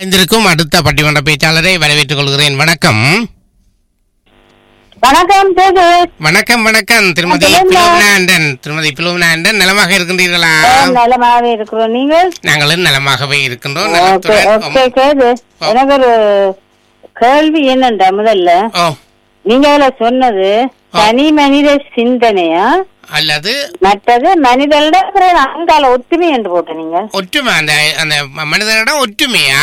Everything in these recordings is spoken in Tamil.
இணைந்திருக்கும் அடுத்த பட்டிமன்ற பேச்சாளரை வரவேற்றுக் கொள்கிறேன் வணக்கம் வணக்கம் கேக்கு வணக்கம் வணக்கம் திருமதி சொல்லுங்க. பிலோமினாண்டன் திருமதி பிலோமினாண்டன் நலமாக இருக்கின்றீர்களா நலமாவே இருக்கிறோம் நீங்கள் நாங்களும் நலமாகவே இருக்கின்றோம் ஓகே நலத்துடன் ஓகே கேது எனக்கு ஒரு கேள்வி என்னண்டா முதல்ல ஓ நீங்க அதுல சொன்னது தனி மனித சிந்தனையா அல்லது மற்றது மனிதர்களோட அங்கால ஒத்துமை என்று போட்ட நீங்க ஒற்றுமை அந்த அந்த மனிதனிடம் ஒற்றுமையா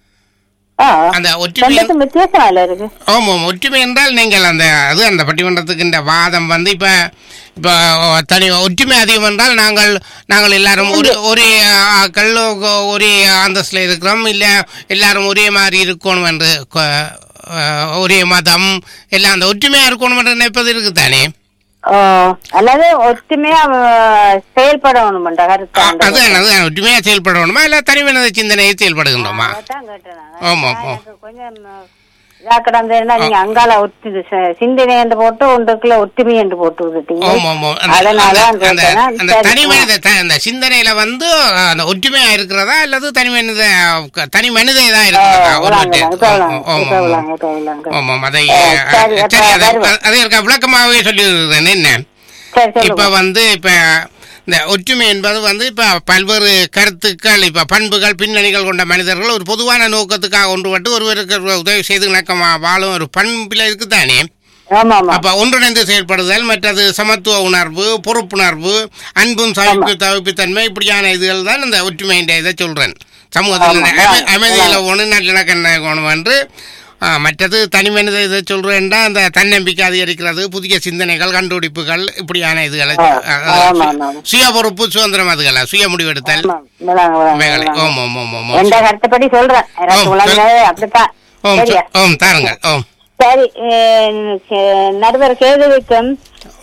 ஆ, அந்த ஒற்றுமை ரெண்டுக்கும் வித்தியாசம் அதுல இருக்கு ஆமாம் ஒற்றுமை என்றால் நீங்கள் அந்த அது அந்த பட்டிமன்றத்துக்கு இந்த வாதம் வந்து இப்போ இப்போ தனி ஒற்றுமை அதிகம் என்றால் நாங்கள் நாங்கள் எல்லாரும் ஒரு ஒரே ஆக்கள் ஒரே அந்தஸ்தில் இருக்கிறோம் இல்லை எல்லாரும் ஒரே மாதிரி இருக்கணும் என்று கொ- அஹ், ஒரே மதம் எல்லாம் அந்த ஒற்றுமையாக இருக்கணும் என்று நினைப்பது இருக்குதானே ஓ, அல்லது ஒத்துமையா அஹ், செயல்படணும்டா கருத்து அந்த அது அது ஒற்றுமையாக செயல்படணுமா இல்லை தனிமனித சிந்தனையை செயல்படுகின்றோமா அதான் கேட்டேன் நான். ஆமாம் ஆமாம் எனக்கு கொஞ்சம் இதா கிடந்ததுன்னா நீங்க அங்கால ஒத்து ச- சிந்தனை என்று போட்டு ஒன்றுக்குள்ள ஒற்றுமை என்று போட்டு விட்டுட்டீங்க ஆமாம் ஆமாம் அந்த- அதனால அந்த- அந்த கேட்டேனா, அந்த சரி. தனி மனித த- அந்த சிந்தனையில வந்து அந்த ஒற்றுமையா இருக்கிறதா அல்லது தனி மனித தனி மனித இதா இருக்கிறதா ஒரு விளாங்க, வாட்டி. இப்ப விளாங்க, ஆமாம், இப்ப ஆமாம், விளாங்க, இப்ப விளாங்க. ஆமாம் அதை ஆ, சரி, அப்ப சரி அதை வருவோம். அதை இருக்க விளக்கமாகவே சொல்லிடுறேன் என்ன சரி இப்ப சொல்லுங்க வந்து இப்ப இந்த ஒற்றுமை என்பது வந்து இப்ப பல்வேறு கருத்துக்கள் இப்ப பண்புகள் பின்னணிகள் கொண்ட மனிதர்கள் ஒரு பொதுவான நோக்கத்துக்காக ஒன்றுபட்டு ஒருவருக்கு ஒருவர் உதவி செய்து இணக்கமா வாழும் ஒரு பண்பில் இருக்குதானே ஆமா ஆமா அப்ப ஒன்றிணைந்து செயல்படுதல் மற்றது சமத்துவ உணர்வு பொறுப்புணர்வு அன்பும் சவிப்பு தவிப்புத்தன்மை இப்படியான இதுகள் தான் இந்த ஒற்றுமையின் இதை சொல்றேன் சமூகத்தில் ஆமா, அமை- ஆமா. அமைதியில ஒன்று நல்லிணக்கம் வேணும் என்று ஆ, மற்றது தனி மனித இதை சொல்றேன்டா அந்த தன்னம்பிக்கை அதிகரிக்கிறது புதிய சிந்தனைகள் கண்டுபிடிப்புகள் இப்படியான இதுகளை ஆ, ஆ, ஆ, ஆமா, ஆமா. சுய பொறுப்பு சுதந்திரம் அதுகள சுய முடிவெடுத்தல் ஆமா, விளாங்க, விளாங்க, வேலை விளாங்க. ஓம் ஓம் ஓம் ஓம் எந்த கருத்துப்படி சொல்றேன் எனக்கு ஓம், விளங்குனது அப்படித்தான் ஓம் சரியா சொ- ஓம் தாருங்கள் ஓம் சரி அஹ், கே- நடுவர் கேதுவிக்கும்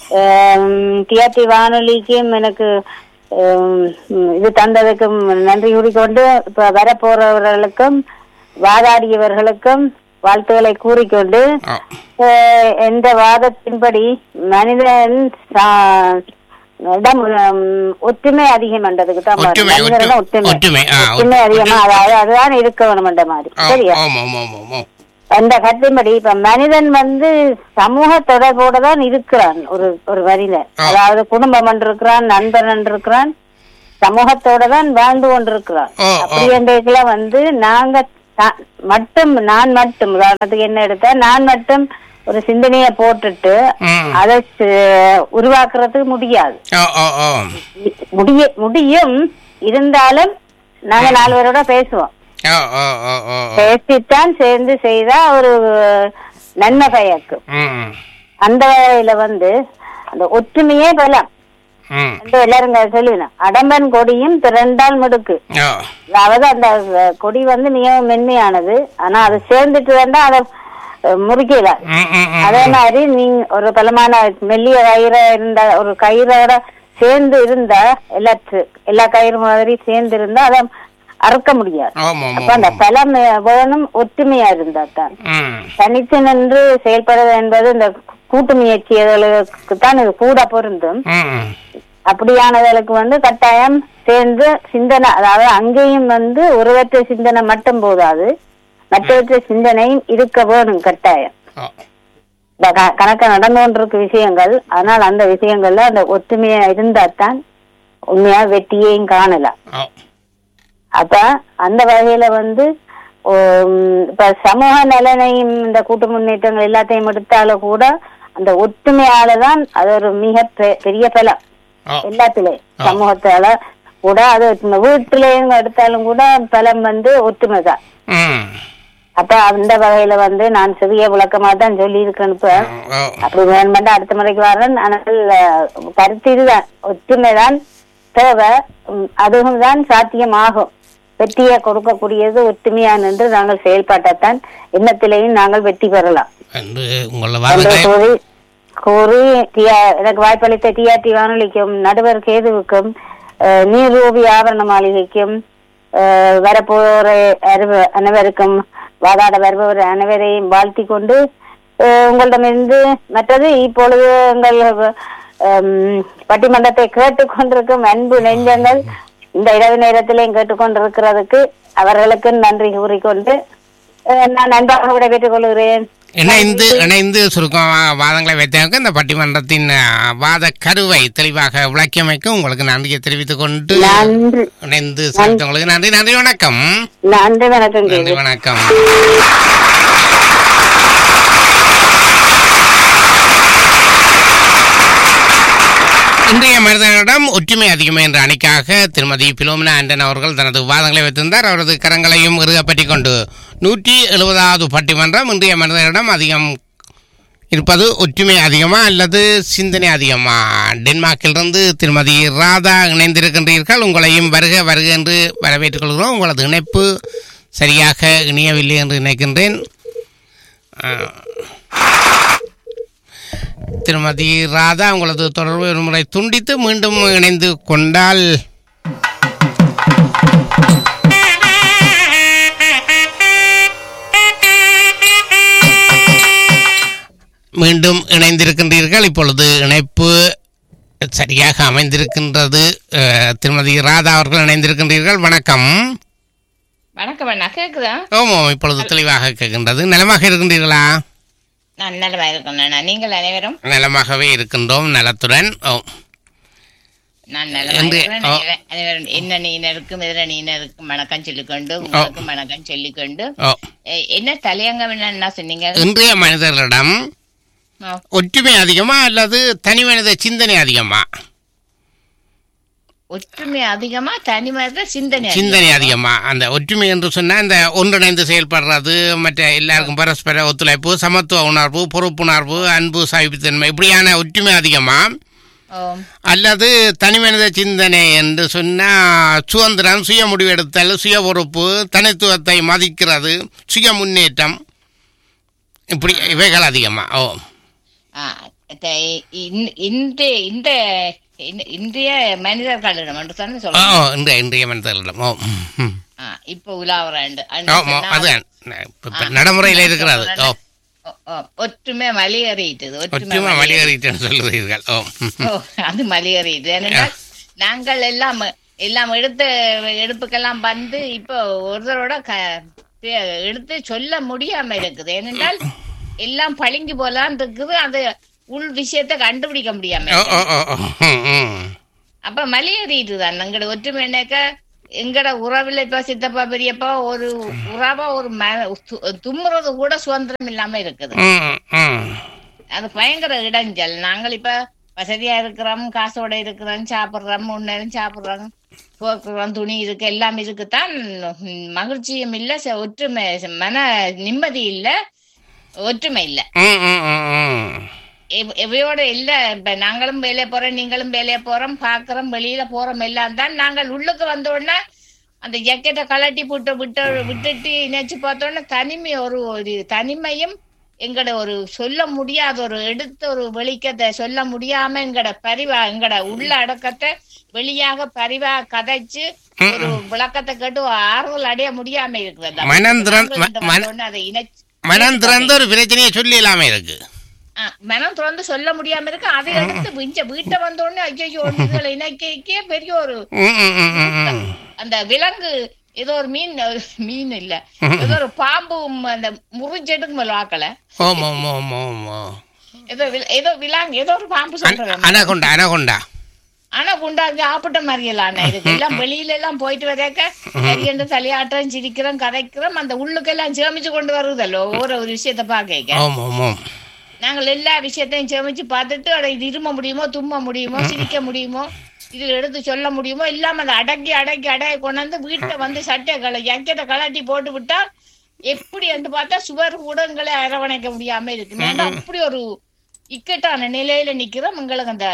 டிஆர்டி வானொலிக்கும் எனக்கு அஹ், இது தந்ததுக்கும் நன்றி கூறிக்கொண்டு இப்ப வரப்போறவர்களுக்கும் வாதாடியவர்களுக்கும் வாழ்த்துக்களை கூறிக்கொண்டு ஆ. அஹ், எந்த வாதத்தின்படி மனிதன் சா- இடம், உம், ஒற்றுமை அதிகம் என்றதுக்கு தான் பாருங்க. ஒற்றுமை, மனிதனிடம் ஒற்று- ஒற்றுமை ஒற்றுமை, ஆ, ஒற்றுமை அதிகமா அதாவது அதுதான் இருக்க வேணும் என்ற மாதிரி ஆ, சரியா ஓம் ஓம் ஓம் ஓம் ஓம் அந்த கருத்தின்படி இப்ப மனிதன் வந்து சமூக தொடர்போட தான் இருக்கிறான் ஒரு ஒரு மனிதன் ஆ. அதாவது குடும்பம் என்று இருக்கிறான் நண்பன் என்று இருக்கிறான் சமூகத்தோட தான் வாழ்ந்து கொண்டிருக்கிறான் ஓ, ஓ. அப்படி என்றைக்குள்ள வந்து நாங்க தா- மட்டும் நான் மட்டும் உதாரணத்துக்கு என்ன எடுத்தா நான் மட்டும் ஒரு சிந்தனையை போட்டுட்டு ம். அதை ச- உருவாக்குறதுக்கு முடியாது ஓ ஓ ஓ முடிய முடியும் இருந்தாலும் நாங்க நாலு பேரோட பேசுவோம் ஓ ஓ ஓ ஓ ஓ பேசித்தான் சேர்ந்து செய்தா ஒரு நன்மை பயக்கும் ம் அந்த வகையில வந்து அந்த ஒற்றுமையே பலம் ம் என்று எல்லாரும் இங்க சொல்லுவேன் அடம்பன் கொடியும் திரண்டால் முடுக்கு ஓ அதாவது அந்த அஹ், கொடி வந்து மிகவும் மென்மையானது ஆனா அது சேர்ந்துட்டு வேண்டா அதை அஹ், முறிக்கல ம் ம் ம் அதே மாதிரி நீங்க ஒரு பலமான மெல்லிய கயிறு இருந்த ஒரு கயிறோட சேர்ந்து இருந்தா எல்லா எல்லா கயிறு மாதிரி சேர்ந்து இருந்தா அதை அறுக்க முடியாது ஆமாம் ஆமாம் அப்ப அந்த பலம் வேணும் ஒற்றுமையா இருந்தா தான் ம் தனித்து நின்று செயல்படுவது என்பது இந்த கூட்டு முயற்சிகளுக்கு தான் இது கூட பொருந்தும் ம் அப்படியானவர்களுக்கு வந்து கட்டாயம் சேர்ந்து சிந்தனை அதாவது அங்கேயும் வந்து ஒருவற்ற சிந்தனை மட்டும் போதாது மற்றவற்ற சிந்தனையும் இருக்க வேணும் கட்டாயம் ஓ இந்த க- கணக்க நடந்து கொண்டிருக்க விஷயங்கள் ஆனால் அந்த விஷயங்கள்ல அந்த ஒற்றுமையா இருந்தா தான் உண்மையா வெற்றியையும் காணலாம் ஓ அப்ப அந்த வகையில வந்து உம், இப்ப சமூக நலனையும் இந்த கூட்டு முன்னேற்றங்கள் எல்லாத்தையும் எடுத்தாலும் கூட அந்த ஒற்றுமையால தான் அது ஒரு மிக பெ- பெரிய பலம் ஓ எல்லாத்திலையும் ஆ. சமூகத்தால கூட அது இந்த வீட்டிலையும் எடுத்தாலும் கூட பலம் வந்து ஒற்றுமை தான் ம் அப்ப அந்த வகையில வந்து நான் சிறிய விளக்கமா தான் சொல்லி இருக்கேன் இப்ப ஓ அப்படி வேணுமெண்டா அடுத்த முறைக்கு வரேன் ஆனால் அஹ், கருத்து இதுதான் ஒற்றுமைதான் தேவை உம், அதுவும் தான் சாத்தியமாகும் வெற்றியை கொடுக்கக்கூடியது ஒற்றுமையான் என்று நாங்கள் செயல்பாட்டைத்தான் எண்ணத்திலேயும் நாங்கள் வெற்றி பெறலாம் என்று உங்களை என்று வாதத்தை கூறி கூறி டிஆ- எனக்கு வாய்ப்பளித்த டிஆர்டி வானொலிக்கும் நடுவர் கேதுவுக்கும் அஹ், நீரூபி ஆபரண மாளிகைக்கும் அஹ், வரப்போற அனைவ- அனைவருக்கும் வாதாட வருபவர் அனைவரையும் வாழ்த்தி கொண்டு அஹ், உங்களிடமிருந்து மற்றது இப்பொழுது எங்கள் ஹம், பட்டிமன்றத்தை கேட்டுக் கொண்டிருக்கும் அன்பு நெஞ்சங்கள் இந்த இரவு நேரத்திலையும் கேட்டுக்கொண்டிருக்கிறதுக்கு அவர்களுக்கு நன்றி கூறிக்கொண்டு அஹ், நான் நன்றாக விடைபெற்றுக் கொள்கிறேன் இணைந்து இணைந்து சுருக்கம் வாதங்களை வைத்தவங்க இந்த பட்டிமன்றத்தின் அஹ், வாத கருவை தெளிவாக விளக்கியமைக்கு உங்களுக்கு நன்றியை தெரிவித்துக் கொண்டு நன்றி இணைந்து சிரித்தவங்களுக்கு நன்றி நன்றி வணக்கம் நன்றி வணக்கம் நன்றி கேள்வி வணக்கம் இன்றைய மனிதனிடம் ஒற்றுமை அதிகமே என்ற அணிக்காக திருமதி பிலோமினா ஆண்டன் அவர்கள் தனது வாதங்களை வைத்திருந்தார் அவரது கரங்களையும் இறுகப்பற்றிக் கொண்டு நூற்றி எழுபதாவது பட்டிமன்றம் இன்றைய மனிதனிடம் அதிகம் இருப்பது ஒற்றுமை அதிகமா அல்லது சிந்தனை அதிகமா டென்மார்க்கிலிருந்து திருமதி ராதா இணைந்திருக்கின்றீர்கள் உங்களையும் வருக வருக என்று வரவேற்றுக் கொள்கிறோம் உங்களது இணைப்பு சரியாக இணையவில்லை என்று நினைக்கின்றேன் ஆ. திருமதி ராதா உங்களது தொடர்பு ஒரு முறை துண்டித்து மீண்டும் இணைந்து கொண்டால் மீண்டும் இணைந்திருக்கின்றீர்கள் இப்பொழுது இணைப்பு சரியாக அமைந்திருக்கின்றது அஹ், திருமதி ராதா அவர்கள் இணைந்திருக்கின்றீர்கள் வணக்கம் வணக்கம் அண்ணா கேக்குதா ஓமோ இப்பொழுது தெளிவாக கேட்கின்றது நலமாக இருக்கின்றீர்களா நான் நல்லதா இருக்கேன் அண்ணா நீங்கள் அனைவரும் நலமாகவே இருக்கின்றோம் நலத்துடன் ஓ நான் நல்லதா என்று- இருக்கிறேன் ஓ. அனைவரும் அனைவரும் என்ன நீனருக்கும் எதிர நீனருக்கும் வணக்கம் சொல்லிக்கொண்டு உங்களுக்கும் வணக்கம் சொல்லிக்கொண்டு ஓ எ- என்ன தலையங்கம் என்ன சொன்னீங்க இன்றைய மனிதர்களிடம் ஓ, ஒற்றுமை அதிகமா அல்லது தனி மனித சிந்தனை அதிகமா ஒற்றுமை அதிகமா தனி மனித சிந்தனை அதிகம். சிந்தனை அதிகமா அந்த ஒற்றுமை என்று சொன்னா இந்த ஒன்றிணைந்து செயல்படுறது மற்ற எல்லாருக்கும் பரஸ்பர ஒத்துழைப்பு சமத்துவ உணர்வு பொறுப்புணர்வு அன்பு சகிப்புத்தன்மை இப்படியான ஒற்றுமை அதிகமா ஓ, அல்லது தனி மனித சிந்தனை என்று சொன்னா சுதந்திரம் சுய முடிவெடுத்தல் சுய பொறுப்பு தனித்துவத்தை மதிக்கிறது சுய முன்னேற்றம் இப்படி இவைகள் அதிகமா ஓ ஆ, த- இன்- இந்த இந்த இந்த- இன்றைய மனிதர்களிடம் என்று தானே ஓ சொல்றேன் ஓ, இன்றைய இன்றைய மனிதர்களிடம் ஓ ம், ம். ஆ, இப்போ உலாவராண்டு ஆமா அது இப்ப- இப்ப நடைமுறையில் இருக்கிறது ஓ ஒற்றுமை மலையேறிட்டது ஒற்றுமை வழியறிட்டேன்னு சொல்லுகிறீர்கள் ஓ ம், ம். ஓ, அது மலையேறிட்டு ஏனென்றால் நாங்கள் எல்லாம் எல்லாம் எடுத்த எடுப்புக்கெல்லாம் வந்து இப்போ ஒருத்தரோட க- பே- எடுத்து சொல்ல முடியாம இருக்குது ஏனென்றால் எல்லாம் பளிங்கு போலான் இருக்குது அது உள் விஷயத்தை கண்டுபிடிக்க முடியாம ஓ இருக்குது. ஓ ஓ ஓ ம், ம். அப்ப மலையேறிட்டு தான் எங்கட ஒற்றுமை என்னக்க எங்கட உறவுல இப்ப சித்தப்பா பெரியப்பா ஒரு உறவா ஒரு ம- து- தும்முறது கூட சுதந்திரம் இல்லாம இருக்குது ம், ம். அது பயங்கர இடைஞ்சல் நாங்கள் இப்ப வசதியா இருக்கிறோம் காசோட இருக்கிறோம் சாப்பிடுறோம் முன்னேறம் சாப்பிடுறோம் போக்குறோம் துணி இருக்கு எல்லாம் இருக்குதான் ம், மகிழ்ச்சியும் இல்ல ச- ஒற்றுமை ச- மன நிம்மதி இல்ல ஒற்றுமை இல்ல ம், ம், ம், ம். எவ்- எவையோட இல்ல இப்ப நாங்களும் வேலைய போறோம் நீங்களும் வேலைய போறோம் பாக்குறோம் வெளியில போறோம் எல்லாம் தான் நாங்கள் உள்ளுக்கு வந்த உடனே அந்த ஜக்கெட்டை கலட்டி போட்டு விட்டு விட்டுட்டு நினைச்சு பார்த்தோன்னே தனிமை ஒரு ஒரு தனிமையும் எங்கட ஒரு சொல்ல முடியாத ஒரு எடுத்த ஒரு வெளிக்கத்தை சொல்ல முடியாம எங்கட பரிவா எங்கட உள்ள அடக்கத்தை வெளியாக பரிவா கதைச்சு ஒரு விளக்கத்தை கேட்டு ஆறுதல் அடைய முடியாம இருக்கிறது மனம் திறந்து- நாங்கள் இந்த மன- வந்த உடனே அதை இணைச்சு மனம் திறந்த ஒரு பிரச்சனையை சொல்லி இல்லாம இருக்கு ஆ, மனம் திறந்து சொல்ல முடியாம இருக்கு அதை எடுத்து விஞ்ச வீட்டை வந்த உடனே ஐயோ இதுகளை இணைக்கே பெரிய ஒரு ம், ம், ம், ம், ம். அந்த விலங்கு ஏதோ ஒரு மீன் மீன் இல்ல ஏதோ ஒரு பாம்பும் அந்த முறிஞ்செடுக்கும் வாக்கல ஓம் ஓம் ஓம் ஓம் ஓம். ஏதோ வில்- ஏதோ விலாங்கு ஏதோ ஒரு பாம்பு சொல்றேன் அனகொண்டா அனகொண்டா ஆனா குண்டாங்க ஆப்பிட்ட மாதிரியெல்லாம் இருக்கு எல்லாம் வெளியில எல்லாம் போயிட்டு வரைக்க சரியென்று தலையாட்டம் சிரிக்கிறோம் கதைக்கிறோம் அந்த உள்ளுக்கெல்லாம் சேமிச்சு கொண்டு வருதல்லோ ஒவ்வொரு ஒரு விஷயத்த பாக்க ஓம் ஓம் ஓம் நாங்கள் எல்லா விஷயத்தையும் சேமிச்சு பார்த்துட்டு அட இது இரும முடியுமோ தும்ம முடியுமோ சிரிக்க முடியுமோ இது எடுத்து சொல்ல முடியுமோ இல்லாம அதை அடக்கி அடக்கி அடக்கி கொண்டாந்து வீட்டை வந்து சட்டை கல ஜக்கெட்டை கலாட்டி போட்டு விட்டா எப்படி என்று பார்த்தா சுவர் கூட எங்களை அரவணைக்க முடியாம இருக்கு ஏன்னா அப்படி ஒரு இக்கட்டான நிலையில நிக்கிறோம் எங்களுக்கு அந்த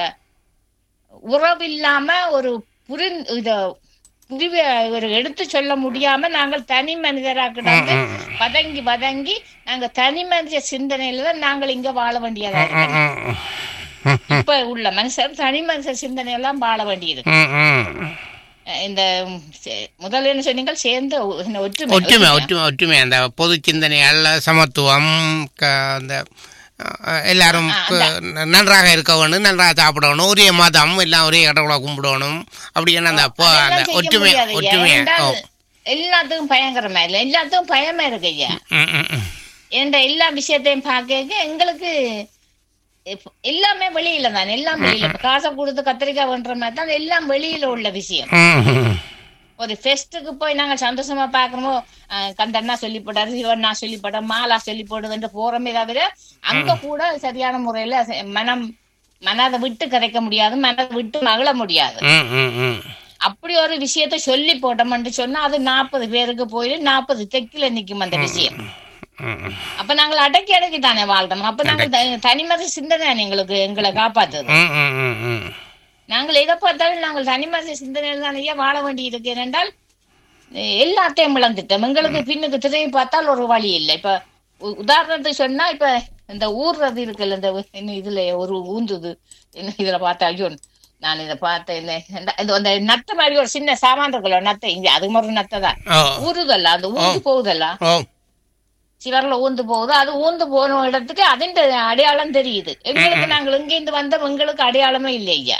உறவு இல்லாம ஒரு புரிந் இத புரிவ ஒரு எடுத்து சொல்ல முடியாம நாங்கள் தனி மனிதரா கிடந்து பதங்கி பதங்கி நாங்க தனி மனித சிந்தனையில தான் நாங்கள் இங்க வாழ வேண்டியதா இருக்கு ம், ம், ம், இப்ப உள்ள மனுஷர் தனி மனுஷ சிந்தனை எல்லாம் வாழ வேண்டியது ம், ம். இந்த ம், சே- முதல்ல என்ன சொன்னீங்க சேர்ந்த ஒ- என்ன ஒற்றுமை ஒற்றுமை ஒற்றுமை ஒற்றுமை அந்த பொது சிந்தனைகள் சமத்துவம் க- அந்த அஹ், எல்லாரும் கு- நன்றாக இருக்க வேணும் நன்றாக சாப்பிடணும் ஒரே மதம் எல்லாம் ஒரே கடவுளை கும்பிடணும் அப்படின்னு அந்த பொ- அந்த அதெல்லாம் செய்ய ஒற்றுமை முடியாது ஐயா. ஒற்றுமையை ஓ ஏன்டா எல்லாத்துக்கும் பயங்கரமா இல்ல எல்லாத்துக்கும் பயமா இருக்கு ஐயா ம் ம் ம் என்ற எல்லா விஷயத்தையும் பார்க்க எங்களுக்கு இப்ப எல்லாமே வெளியில தான் எல்லாம் வெளியில இப்ப காசை கொடுத்து கத்திரிக்காய் பண்ற மாதிரி தான் எல்லாம் வெளியில உள்ள விஷயம் ம் ம் ஒரு ஃபெஸ்ட்டுக்கு போய் நாங்க சந்தோஷமா பாக்குறோமோ அஹ், கந்தண்ணா சொல்லி போட்டாரு சிவண்ணா சொல்லி போட்டார் மாலா சொல்லி போடுதுன்ற போறமே தவிர அங்க கூட சரியான முறையில செ- மனம் மனதை விட்டு கதைக்க முடியாது மனதை விட்டு மகிழ முடியாது ம் ம் ம் அப்படி ஒரு விஷயத்த சொல்லி போட்டோம்னு சொன்னா அது நாற்பது பேருக்கு போயிட்டு நாற்பது தெக்கில நிக்கும் அந்த விஷயம் ம் ம் அப்ப நாங்கள் அடக்கி அடக்கி தானே வாழ்றோம் அப்ப நாங்கள் த- தனிமத சிந்தனை எங்களுக்கு எங்களை காப்பாத்துது ம் ம் ம் ம் நாங்கள் எதை பார்த்தாலும் நாங்கள் தனிமத சிந்தனையில் தானே வாழ வேண்டி இருக்கு ஏனென்றால் அஹ், எல்லாத்தையும் இழந்துட்டோம் எங்களுக்கு பின்னுக்கு திரும்பி பார்த்தால் ஒரு வழி இல்லை இப்ப உ- உதாரணத்துக்கு சொன்னா இப்ப இந்த ஊர்றது இருக்குல்ல இந்த வு- என்ன இதுல ஒரு ஊந்துது என்ன இதுல பார்த்தா ஐயோ நான் இதை பார்த்தேன் இந்த இந்த- இந்த அந்த நத்தை மாதிரி ஒரு சின்ன சாமான் இருக்குல்ல நத்தை இங்க அது மாதிரி ஒரு நத்தை தான் ஓ ஊறுதல்ல அந்த ஊந்து போகுதல்ல ஓ சிவர்ல ஊந்து போகுது அது ஊந்து போன இடத்துக்கு அதின் அடையாளம் தெரியுது எங்களுக்கு நாங்கள் இங்கிருந்து வந்தோம் எங்களுக்கு அடையாளமே இல்லை ஐயா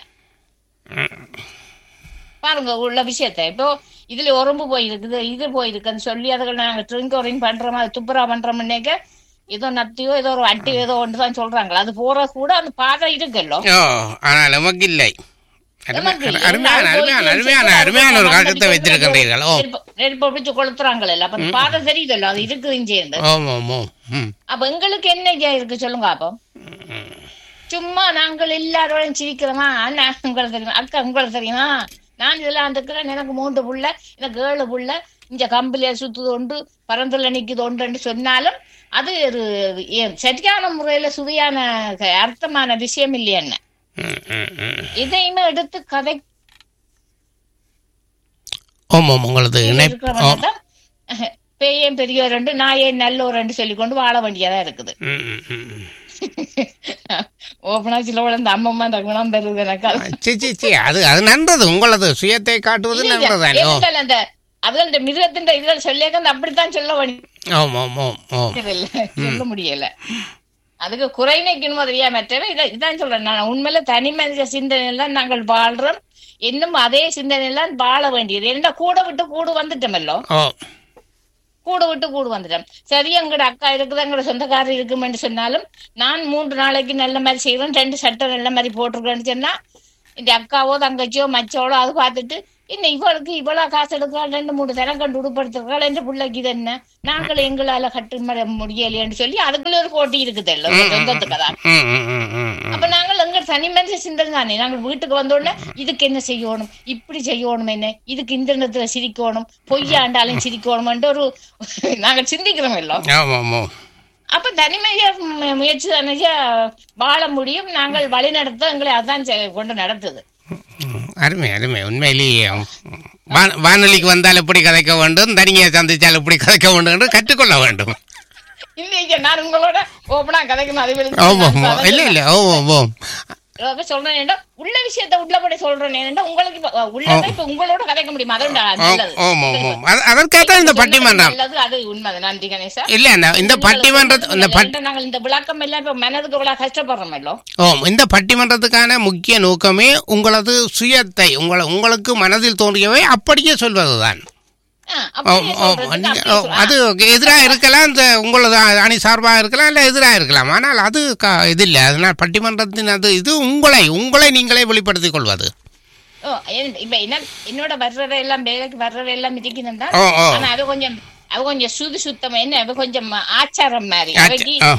பாருங்க உள்ள விஷயத்த இப்போ இதுல உடம்பு போயிருக்குது இது போயிருக்குன்னு சொல்லி அதுகள் நாங்க ட்ரிங்கோரிங் பண்றோம் அது துப்புரா பண்றோம்னேக்க ஏதோ நத்தியோ ஏதோ ஒரு அட்டி ஏதோ ஒன்று தான் சொல்றாங்களா அது போற கூட அந்த பாதை இருக்குல்லோ ஓ ஆனால் நமக்கு இல்லை அருமை- நமக்கு இல்லை. அருமையான அது அருமையான போயிட்டு அருமையான சரி, அருமையான ஒரு அது கருத்தை போயிட்டு வைத்திருக்கின்றீர்கள் ஓ நெருப்பு- நெருப்பை பிடிச்சு கொளுத்துறாங்கல்ல அப்ப அந்த பாதை தெரியுதல்லோ அது இருக்குதுன்னு சேர்ந்து ஓம் ஓம் ஓம் ம் அப்ப எங்களுக்கு என்ன ஐயா இருக்கு சொல்லுங்க அப்போ சும்மா நாங்கள் எல்லாரோடையும் சிரிக்கிறோமா அண்ணா உங்களுக்கு தெரியுமா அக்கா உங்களுக்கு தெரியுமா நான் இதெல்லாம் வந்துக்கிறேன் எனக்கு மூன்று புள்ள எனக்கு ஏழு புள்ள இந்த கம்பில சுத்துது உண்டு பரந்துல நிக்குது உண்டுன்னு சொன்னாலும் அது ஒரு ஏ- சரியான முறையில சுவையான க- அர்த்தமான விஷயம் இல்லையன்னு ம், ம், ம். இதையுமே எடுத்து கதை ஓம் ஓம் உங்களது இணை ஓ இருக்கிறவங்க தான் பேயன் பெரியோர் ரெண்டு நாயேன் நல்லோர் ரெண்டு சொல்லி கொண்டு வாழ வேண்டியதா இருக்குது ம், ம், ம், ம். ஓப்பனா சில இந்த அம்மம்மா இந்த குணம் பெறுது எனக்கு அது சி சி சி அது அது நன்றது உங்களது சுயத்தை காட்டுவது நன்றதானே ஓ ஏனென்றால் அந்த அது அந்த மிருகத்தின் இதுகள் சொல்லியாக்க அந்த அப்படித்தான் சொல்ல வேண்டியது ஓம் ஓம் ஓம் ஓம் இல்ல சொல்ல முடியல அதுக்கு குறை நிற்கணும் தெரியா மற்றவை இதை இதான் சொல்றேன் நான் உண்மையில தனி மனித சிந்தனையில நாங்கள் வாழ்றோம் இன்னும் அதே சிந்தனையில வாழ வேண்டியது ஏன்னா கூட விட்டு கூடு வந்துட்டோமல்லோ ஓ கூடு விட்டு கூடு வந்துட்டோம் சரி எங்கட அக்கா இருக்குது எங்கட சொந்தக்காரர் இருக்குமென்னு சொன்னாலும் நான் மூன்று நாளைக்கு நல்ல மாதிரி செய்யறேன் ரெண்டு சட்டை நல்ல மாதிரி போட்டிருக்கேன்னு சொன்னா இந்த அக்காவோ தங்கச்சியோ மச்சோளோ அது பார்த்துட்டு என்ன இவளுக்கு இவ்வளவு காசு எடுக்கிறாள் ரெண்டு மூணு தரம் கண்டு உடுப்படுத்திருக்காள் என்ற பிள்ளைக்கு இது என்ன நாங்கள் எங்களால கட்டு ம- முடியலையேன்னு சொல்லி அதுக்குள்ள ஒரு போட்டி இருக்குது சொந்தத்துக்கு தான் ம் ம் ம் ம் ம். அப்ப நாங்கள் எங்க தனி மனித சிந்தனை தானே நாங்கள் வீட்டுக்கு வந்த உடனே இதுக்கு என்ன செய்யணும் இப்படி செய்யணும் என்ன இதுக்கு இந்த இடத்துல சிரிக்கணும் பொய்யாண்டாலும் சிரிக்கணும்ன்ற ஒரு நாங்கள் சிந்திக்கிறோம் இல்லோ ஓம் ஓம் ஓம் அப்ப தனிமையா மு- முயற்சி தானே வாழ முடியும் நாங்கள் வழி நடத்த எங்களை அதான் செ- கொண்டு நடத்துது ம், அருமை அருமை உண்மையிலேயே வான- வானொலிக்கு வந்தால் எப்படி கதைக்க வேண்டும் தனியை சந்தித்தால் எப்படி கதைக்க வேண்டும் என்று கற்றுக்கொள்ள வேண்டும் இல்லையா நான் உங்களோட ஓப்பனா கதைக்கணும் அது ஓம் ஓம் ஓம் இல்லை இல்லை ஓம் ஓம் ஓம் சொல்றேன் ஏன்டா, உள்ள விஷயத்த உள்ளபடி சொல்றேன் ஏன்டா, உங்களுக்கு இப்ப, அஹ், உள்ளதை இப்ப உங்களோட கதைக்க முடியுமா அதோட ஓம் நல்லது ஓம் ஓம் ஓம் அது அதற்காகத்தான் இந்த பட்டிமன்றம் நல்லது அது உண்மை நன்றி கணேசா இல்லை இந்த இந்த பட்டிமன்றத்து இந்த பட் ஏன்டா, நாங்கள் இந்த விளக்கம் எல்லாம் இப்ப மனதுக்கு இவ்வளவு கஷ்டப்படுறோம் இல்லோ ஓம் இந்த பட்டிமன்றத்துக்கான முக்கிய நோக்கமே உங்களது சுயத்தை உங்களை உங்களுக்கு மனதில் தோன்றியவை அப்படியே சொல்வதுதான் ஆ, ஓம் அப்படியே ஓம் சொல்றதுக்கு நீங்க அப்படியே ஓ, சொல்றேன். அது எதிராக இருக்கலாம் இந்த உங்களது அணி சார்பாக இருக்கலாம் இல்லை எதிராக இருக்கலாம் ஆனால் அது க இது இல்லை அதனால் பட்டிமன்றத்தின் அது இது உங்களை உங்களை நீங்களே வெளிப்படுத்திக் கொள்வது ஓ, ஏன் இப்ப என்ன என்னோட வர்றவை எல்லாம் வேலைக்கு வர்றவை எல்லாம் மிதிக்கணும் தான் ஓ ஓ ஆனா அது கொஞ்சம் அவ கொஞ்சம் சுது சுத்தம் என்ன அவ கொஞ்சம் ஆச்சாரம் மாதிரி ஆச்சா- அவைக்கு ஓ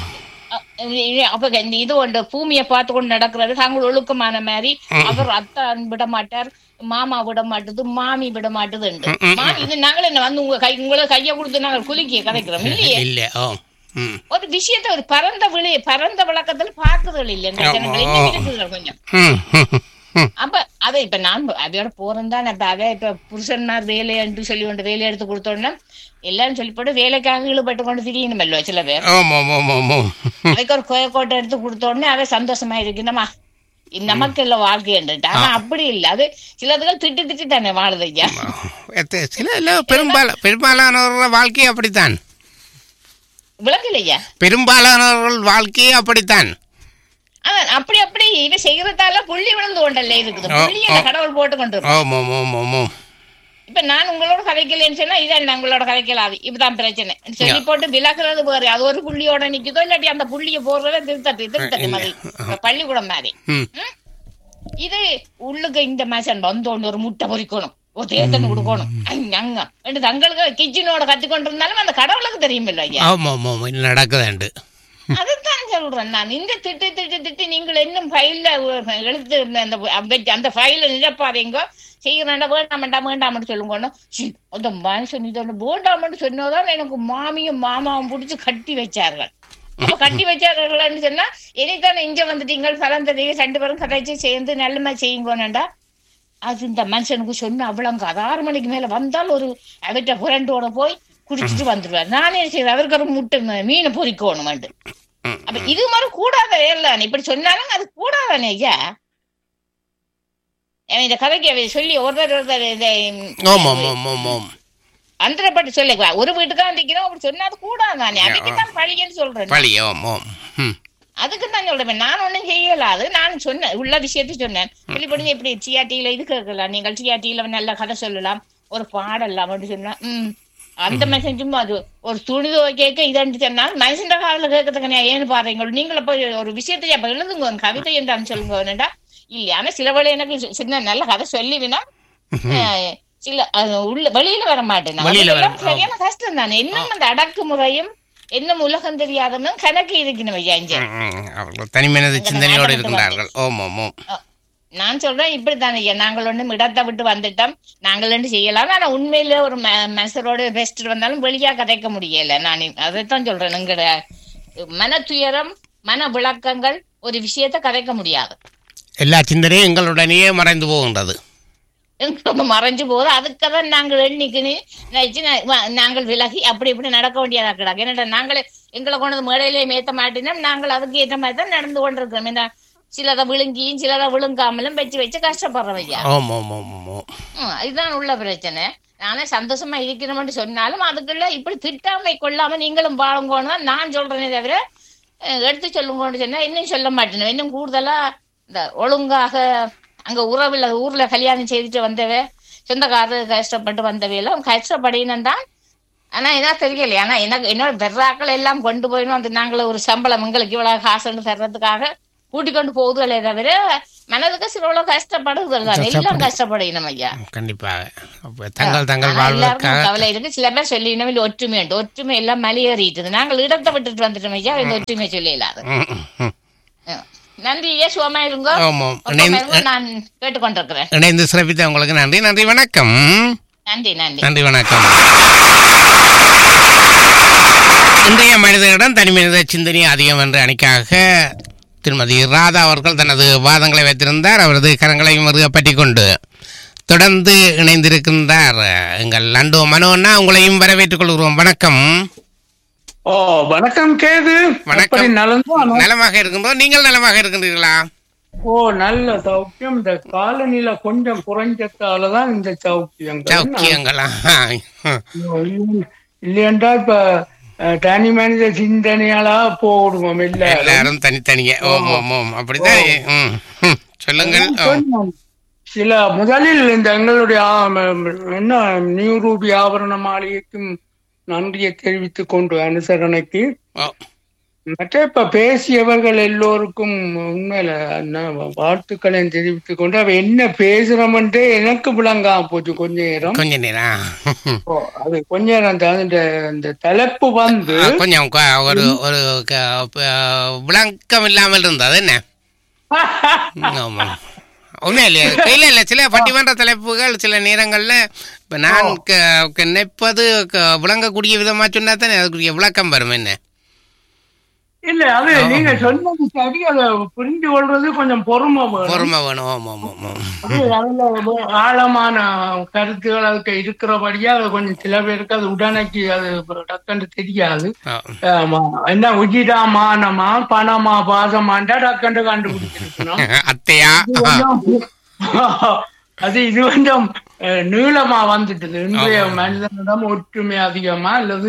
அஹ் அப்ப இந்த இது ஒன்று பூமியை பார்த்து கொண்டு நடக்கிறது தாங்கள் ஒழுக்கமான மாதிரி அவர் அத்தான் விட மாட்டார் மாமா விட மாட்டுது மாமி விட மாட்டுதுண்டு மாமி இது நாங்கள் என்ன வந்து உங்க கை உங்களை கையை கொடுத்து நாங்கள் குலுக்கிய கதைக்கிறோம் இல்லையே இல்லை ஓ ம் ஒரு விஷயத்தை ஒரு பரந்த விழி பரந்த விளக்கத்துல பார்க்குதல் இல்லை இந்த ஜனங்கள் இன்னும் இருக்குதுகள் கொஞ்சம் ம் ம், ம் அப்ப அதை இப்ப நான் அவையோட போறேன் தான் இப்ப அவ இப்ப புருஷன்மார் வேலை என்று சொல்லி கொண்டு வேலை எடுத்து கொடுத்தோன்னா எல்லாரும் சொல்லி போட்டு வேலைக்காக ஈடுபட்டு கொண்டு திரியணுமல்லோ சில பேர் ஓம் ஓம் ஓம் ஓம் ஓம் அதுக்கு ஒரு கோய கோட்டை எடுத்து கொடுத்த உடனே அவ சந்தோஷமா இருக்குனமா நமக்கு இல்ல வாழ்க்கைன்ட்டு ஆனா அப்படி இல்ல அது சிலதுகள் திட்டு திட்டு தானே வாழுது ஐயா எத்த- சில இல்லை பெரும்பாலும் பெரும்பாலானவர்கள வாழ்க்கை அப்படித்தான் விளக்கலையா பெரும்பாலானவர்கள் வாழ்க்கையே அப்படித்தான் அதான் அப்படி அப்படி இவ செய்யறதால புள்ளி விழுந்து கொண்டல்ல இருக்குது ஓ, புள்ளி அந்த ஓ. கடவுள் போட்டு கொண்டு வரும். ஓம் ஓம் ஓம் ஓம் ஓம் இப்ப நான் உங்களோட கதைக்கலன்னு சொன்னா இதான் நான் உங்களோட கதைக்கலாது இப்பதான் பிரச்சனை சொல்லி போட்டு விலகுறது வேறு அது ஒரு புள்ளியோட நிக்குதோ இல்லாட்டி அந்த புள்ளிய போடுறத திருத்தட்டு திருத்தட்டு மாதிரி இப்ப பள்ளிக்கூடம் மாதிரி ம் ம்? இது உள்ளுக்கு இந்த மேசன் வந்தோன்னு ஒரு முட்டை பொறிக்கணும் ஒரு தேத்தன்னு கொடுக்கணும் அங்க அங்க ரெண்டு தங்களுக்கு கிச்சனோட கத்துக்கொண்டு இருந்தாலும் அந்த கடவுளுக்கு தெரியுமில்ல ஐயா ஆமாம் ஆமாம் ஆமாம் இது நடக்குதுண்டு அதுதான் சொல்றேன் நான் இந்த திட்டு திட்டு திட்டு நீங்கள் இன்னும் ஃபைல்ல எழுத்து அந்த வெச்சு- அந்த ஃபைல நிரப்பாதீங்க செய்யறேன்டா வேண்டாம் வேண்டாம் வேண்டாம்னு சொல்லுங்க சி, அந்த மனுஷன் இதோட வேண்டாம்னு சொன்னதான் எனக்கு மாமியும் மாமாவும் பிடிச்சி கட்டி வச்சார்கள் அப்ப கட்டி வச்சார்கள்னு சொன்னா இனிதானே இங்க வந்துட்டீங்க பலம் தெரியும் ரெண்டு பேரும் கதைச்சு சேர்ந்து நல்லமா செய்யுங்கோனண்டா அது இந்த மனுஷனுக்கு சொன்ன அவ்வளவு அது ஆறு மணிக்கு மேல வந்தால் ஒரு அவர்கிட்ட புரண்டோட போய் குடிச்சிட்டு வந்துடுவார் நானே சரி அவருக்கு ஒரு முட்டை ம- மீனை பொறிக்கணும் ம் அப்ப இது மாதிரி கூடாத வேலை இப்படி சொன்னாலும் அது கூடாதானே ஐயா அவன் இந்த கதைக்கு அவன் சொல்லி ஒருத்தர் ஒருத்தர் இதை ஓம் ஓம் ஓம் ஓம் ஓம் அந்தரப்பட்டு சொல்ல ஒரு வீட்டுக்காக நிக்கிறோம் அப்படி சொன்னா அது கூடாதானே அதுக்கு தான் பழியன்னு சொல்றேன் பழி ஓம் ஓம் ம் அதுக்கு தான் சொல்றேன் நான் ஒண்ணும் செய்யல அது நான் சொன்னேன் உள்ள விஷயத்தை சொன்னேன் வெளிப்படுங்க இப்படி டிஆர்டியில இது கேட்கலாம் நீங்கள் டிஆர்டியில நல்ல கதை சொல்லலாம் ஒரு பாடலாம் அப்படின்னு சொன்னா ம் அந்த மெசேஜ் சும்மா அது ஒரு துணிதோ கேட்க இதாண்டு சொன்னா மனுஷன் காலில் கேட்கறதுக்கு ஏன்னு பாருங்க நீங்கள போய் ஒரு விஷயத்தை அப்ப எழுதுங்க ஒரு கவிதை என்றான்னு சொல்லுங்க வேணுண்டா இல்ல ஆனா சில வேளை எனக்கு சி- சின்ன நல்ல கதை சொல்லிவினா அஹ், சில அது உள்ள வெளியில வர மாட்டேன் நான். வெளியில வர- அதெல்லாம் சரியான கஷ்டம் தானே இன்னும் அந்த அடக்குமுறையும் இன்னும் உலகம் தெரியாதவனும் கணக்கு இருக்கணும் ஐயா இங்க ம், ம். அவர்கள் தனிமனித சிந்தனையோடு இருக்கின்றார்கள் ஓம் ஓம் ஓம் நான் சொல்றேன் இப்படித்தானே ஐயா நாங்கள் ஒண்ணும் இடத்தை விட்டு வந்துட்டோம் நாங்கள் ஒன்று செய்யலாம் ஆனா உண்மையில ஒரு ம- மனுஷரோட பெஸ்ட் வந்தாலும் வெளியா கதைக்க முடியல நான் இ- அதைத்தான் சொல்றேன் எங்கட மன துயரம் மன விளக்கங்கள் ஒரு விஷயத்தை கதைக்க முடியாது எல்லா சிந்தனையும் எங்களுடனேயே மறைந்து போகின்றது எங்களுக்கு மறைஞ்சு போகுது அதுக்கு தான் நாங்கள் எண்ணிக்கின்னு நினைச்சு நா- வ- நாங்கள் விலகி அப்படி இப்படி நடக்க வேண்டியதா கிடக்கு என்னடா நாங்களே எங்களை கொண்டு வந்து மேடையிலே மேத்த மாட்டினோம் நாங்கள் அதுக்கு ஏற்ற மாதிரி தான் நடந்து கொண்டிருக்கிறோம் என்ன சிலதை விழுங்கியும் சிலதை விழுங்காமலும் வச்சு வச்சு கஷ்டப்படுறோம் ஐயா ஓம் ஓம் ஓம் ஓம் ஓம் ம், இதுதான் உள்ள பிரச்சனை நானே சந்தோஷமா இருக்கணும்னு சொன்னாலும் அதுக்குள்ள இப்படி திட்டாமை கொள்ளாம நீங்களும் வாழுங்கன்னு தான் நான் சொல்றேனே தவிர அஹ், எடுத்து சொல்லுங்கன்னு சொன்னா இன்னும் சொல்ல மாட்டேன் இன்னும் கூடுதலா இந்த ஒழுங்காக அங்க உறவுல ஊர்ல கல்யாணம் செய்துட்டு வந்தவ சொந்தக்காரர் கஷ்டப்பட்டு வந்தவ எல்லாம் கஷ்டப்படினும் தான் ஆனா என்ன தெரியல ஆனா எனக்கு என்னோட பெறாக்கள் எல்லாம் கொண்டு போயிடும் அந்த நாங்கள ஒரு சம்பளம் எங்களுக்கு இவ்வளவு காசுன்னு தர்றதுக்காக கூட்டிக் கொண்டு போகுதுகளே தவிர மனதுக்கு சில இவ்வளவு கஷ்டப்படுதல் தான் எல்லாம் கஷ்டப்படணும் ஐயா கண்டிப்பாக அப்ப தங்கள் தங்கள் ஆனா எல்லாருக்கும் வாழ்வதற்காக கவலை இருக்கு சில பேர் சொல்லிடணும் இல்ல ஒற்றுமை உண்டு ஒற்றுமை எல்லாம் மலையேறிட்டு நாங்கள் இடத்தை விட்டுட்டு வந்துட்டோம் ஐயா இந்த ஒற்றுமை சொல்லிடலாது ம், ம், ம். நன்றி ஐயா சுகமா இருங்க ஆமாம் பக்கமா இணைந்து இருங்க, நான் கேட்டுக்கொண்டிருக்கிறேன் இணைந்து சிறப்பித்த உங்களுக்கு நன்றி நன்றி வணக்கம் நன்றி நன்றி நன்றி வணக்கம் இன்றைய மனிதனிடம் தனி மனித சிந்தனை அதிகம் என்ற அணிக்காக திருமதி ராதா அவர்கள் தனது வாதங்களை வைத்திருந்தார் அவரது கரங்களையும் முருக பற்றி கொண்டு தொடர்ந்து இணைந்திருக்கின்றார் எங்கள் லண்டோ மனோன்னா உங்களையும் வரவேற்றுக் கொள்கிறோம் வணக்கம் ஓ வணக்கம் கேது வணக்கம். எப்படி நலந்தானோ நலமாக இருக்கின்றோம் நீங்கள் நலமாக இருக்கின்றீர்களா ஓ நல்ல சௌக்கியம் இந்த காலநிலை கொஞ்சம் குறைஞ்சதாலதான் இந்த சௌக்கியங்கள் சௌக்கியங்களா இல்லையென்றா இப்ப அஹ், தனி மனித சிந்தனையாளா போடுவோம் இல்ல எல்லாரும் தனித்தனியே ஓம் ஓம் ஓம் அப்படித்தான் ம், ம். சொல்லுங்கள் ஓ. கொஞ்சம் சில முதலில் இந்த எங்களுடைய ஆ, என்ன நியூ ரூபி ஆபரண மாளிகைக்கும் நன்றியை தெரிவித்துக் கொண்டு அனுசரணைக்கு ஓ. மற்ற இப்ப பேசியவர்கள் எல்லோருக்கும் உண்மையில நான் வாழ்த்துக்களையும் தெரிவித்துக் கொண்டு அவ என்ன பேசுறோம்ன்றே எனக்கு விளங்காம போச்சு கொஞ்ச நேரம் கொஞ்ச நேரம் ஓ, அது கொஞ்ச நேரம் தான் இந்த இந்த தலைப்பு வந்து ஆ, கொஞ்சம் கொ- ஒரு ஒரு க- ப- விளக்கம் இல்லாமல் இருந்தது என்ன ஆமா ஒன்றும் இல்லையா கையில் இல்லை சில பட்டிமன்ற தலைப்புகள் சில நேரங்கள்ல இப்ப நான் க- க- நினைப்பது க- விளங்கக்கூடிய விதமா சொன்னா தானே அதுக்குரிய விளக்கம் வரும் என்ன இல்ல அது நீங்க சொன்னது சரி அதை புரிந்து கொள்றது கொஞ்சம் பொறுமை வேணும் பொறுமை வேணும் ஆமா ஆமா ஆமா அது அதுல ஒரு ஆழமான கருத்துகள் அதுக்கு இருக்கிறபடியா அது கொஞ்சம் சில பேருக்கு அது உடனேக்கு அது டக்குன்னு தெரியாது ஆ. ஆமா என்ன உஜிதா மானமா பணமா பாசமாண்டா டக்குன்னு கண்டுபிடிச்சிருக்கணும் அத்தையா இது கொஞ்சம் அது இது கொஞ்சம் அஹ், நீளமா வந்துட்டது இன்றைய மனிதனிடம் ஒற்றுமை அதிகமா அல்லது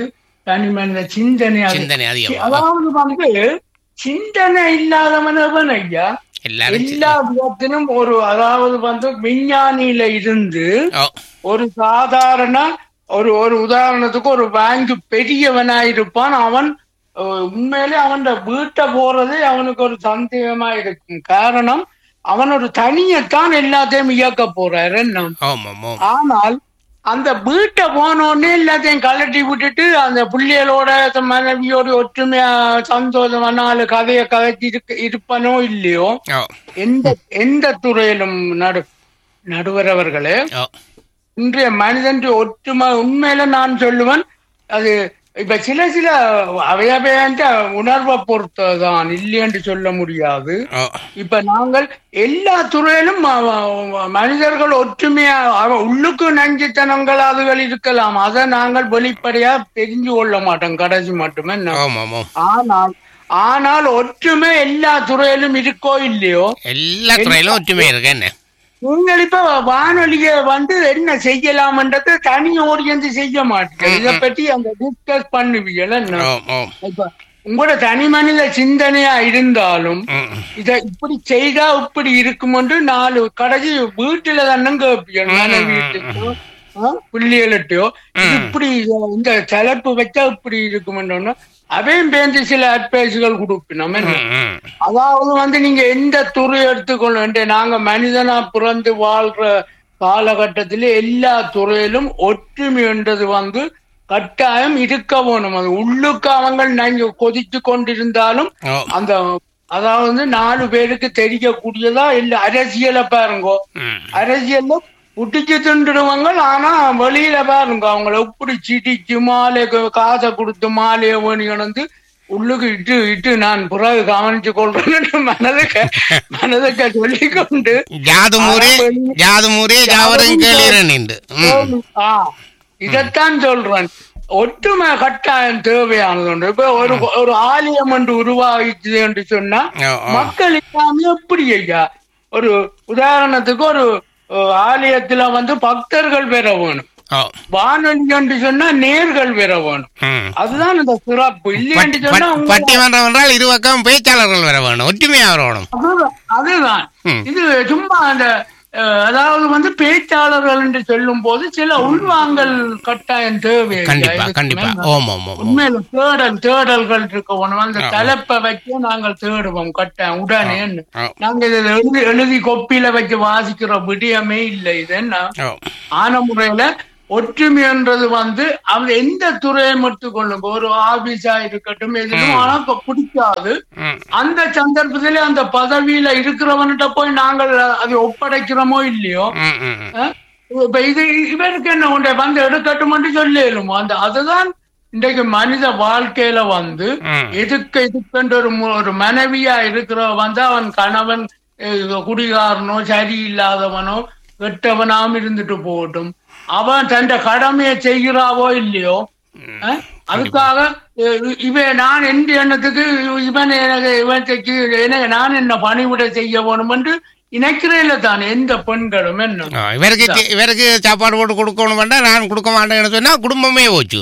தனி மனித சிந்தனை அது. சிந்தனை அதிகம் அதாவது வந்து சிந்தனை இல்லாதவன் எவன் ஐயா எல்லாரும் சி- எல்லா விதத்திலும் ஒரு அதாவது வந்து விஞ்ஞானியில இருந்து ஓ ஒரு சாதாரண ஒரு ஒரு உதாரணத்துக்கு ஒரு பேங்க் பெரியவனா இருப்பான் அவன் அஹ், உண்மையிலே அவன் வீட்டை போறதே அவனுக்கு ஒரு சந்தேகமா இருக்கும் காரணம் அவன் ஒரு தனியத்தான் எல்லாத்தையும் இயக்க போறாரு என்ன ஆமாம் ஆமாம் ஆனால் அந்த வீட்டை போனோடனே எல்லாத்தையும் கலட்டி விட்டுட்டு அந்த பிள்ளைகளோட தன் மனைவியோட ஒற்றுமையா சந்தோஷமா நாலு கதையை கதைச்சி இருக்க இருப்பனோ இல்லையோ ஓ எந்த எந்த துறையிலும் நடு நடுவரவர்களே ஓ இன்றைய மனிதன் ஒற்றுமை உண்மையில நான் சொல்லுவேன் அது இப்ப சில சில அவையவையன்ற உணர்வை பொறுத்ததான் இல்லையென்று சொல்ல முடியாது ஓ இப்ப நாங்கள் எல்லா துறையிலும் ம- ம- மனிதர்கள் ஒற்றுமையா அவ- உள்ளுக்கு நஞ்சுத்தனங்கள் அதுகள் இருக்கலாம் அதை நாங்கள் வெளிப்படையா தெரிஞ்சு கொள்ள மாட்டோம் கடைசி மட்டுமே நான். ஆமாம் ஆமாம் ஆனால் ஆனால் ஒற்றுமை எல்லா துறையிலும் இருக்கோ இல்லையோ எல்லா துறையிலும் ஒற்றுமை இருக்கு என்ன நீங்கள் இப்ப வானொலிய வந்து என்ன செய்யலாம்ன்றது தனி ஓடியந்து செய்ய மாட்டீங்க இத பத்தி அந்த டிஸ்கஸ் பண்ணுவீங்கல்ல என்ன? ஓ ஓ இப்ப உங்களோட தனி மனித சிந்தனையா இருந்தாலும் ம் ம். இத இப்படி செய்தா இப்படி இருக்குமென்று நாலு கடைசி வீட்டுல தானே கேட்பீங்க மனைவி வீட்டுக்கோ பிள்ளைகள்கிட்டயோ இது இப்படி இந்த தலைப்பு வச்சா இப்படி இருக்குமென்றோன்னா அவையும் பேருந்து சில அட்வைஸ்கள் கொடுப்பினோம் என்ன? ம், ம். அதாவது வந்து நீங்க எந்த துறை எடுத்துக்கொள்ள நாங்க மனிதனா பிறந்து வாழ்ற காலகட்டத்திலே எல்லா துறையிலும் ஒற்றுமை என்றது வந்து கட்டாயம் இருக்க வேணும் அது உள்ளுக்கு அவங்க நீங்க கொதிச்சு கொண்டிருந்தாலும் ஓ அந்த அதாவது வந்து நாலு பேருக்கு தெரியக்கூடியதா இல்ல அரசியலை பாருங்க ம் அரசியல்ல புட்டிச்சு திண்டுடுவாங்க ஆனா வெளியில பாருங்க அவங்கள எப்படி சிடிச்சு மாலை காசை கொடுத்து மாலையை வேணி வந்து உள்ளுக்கு இட்டு இட்டு நான் பிறகு கவனிச்சு கொள்றேன்னு மனதுக்க மனதுக்க சொல்லிக்கொண்டு ஜாதும் ஊரே ஜாதும் ஊரே ஜாவரும் கேளீரன் என்று ம் ஆ, இதைத்தான் சொல்றேன் ஒற்றுமை கட்டாயம் தேவையானது உண்டு இப்ப ஒரு ஒரு ஆலயம் என்று உருவாகிச்சு என்று சொன்னா ஓ ஓ மக்கள் எல்லாமே எப்படி ஐயா ஒரு உதாரணத்துக்கு ஒரு அஹ், ஆலயத்துல வந்து பக்தர்கள் பெற வேணும் ஓ வானொலி என்று சொன்னா நேர்கள் பெற வேணும் ம் அதுதான் இந்த சிறப்பு இல்லையென்று பட்- சொன்னா பட்- உங்க- பட்டிமன்றம் என்றால் இரு பக்கம் பேச்சாளர்கள் வர வேணும் ஒற்றுமையா வரணும் அதுதான், அதுதான் ம். இது சும்மா அந்த அஹ், அதாவது வந்து பேச்சாளர்கள் என்று சொல்லும் போது சில உள்வாங்கல் கட்டாயம் தேவை ஐயா. கண்டிப்பா இதுக்கு கண்டிப்பா மேல ஓம் ஓம் ஓம் ஓம். உண்மையில தேடல் தேடல்கள் இருக்க வேணும் அந்த ஆமா. தலைப்பை வச்சு நாங்கள் தேடுவோம் கட்டாயம் உடனே ஆ. நாங்க இதை எழுதி எழுதி கொப்பியில வச்சு வாசிக்கிற விடியமே இல்லை இது என்ன ஓ ஆன முறையில ஒற்றுமை என்றது வந்து அவர் எந்த துறையை மட்டும் கொள்ளுங்க ஒரு ஆபீஸா இருக்கட்டும் எதுவும் ஆனா இப்ப பிடிக்காது ம் அந்த சந்தர்ப்பத்திலே அந்த பதவியில இருக்கிறவன்கிட்ட போய் நாங்கள் அதை ஒப்படைக்கிறோமோ இல்லையோ ம் ம் ம். அஹ், இப்ப இது இவருக்கு என்ன உண்டை வந்து எடுக்கட்டும் சொல்லிடுமோ அந்த அதுதான் இன்றைக்கு மனித வாழ்க்கையில வந்து ம். எதுக்கு எதுக்குன்ற ஒரு மு- ஒரு மனைவியா இருக்கிற வந்து அவன் கணவன் அஹ், குடிகாரனோ சரியில்லாதவனோ கெட்டவனாம் இருந்துட்டு போகட்டும் அவன் தன் கடமையை செய்கிறாவோ இல்லையோ அஹ், அதுக்காக அஹ், இவன் நான் எந்த எண்ணத்துக்கு இவன் எனக்கு இவனுக்கு எனக்கு நான் என்ன பணிவிட செய்ய வேணும் என்று இணைக்கிறேன் தான் எந்த பெண்களும் என்ன ஆ, இவருக்கு தி- இவருக்கு சாப்பாடு போட்டு கொடுக்கணும் வேண்டாம் நான் கொடுக்க மாட்டேன்னு சொன்னா குடும்பமே போச்சு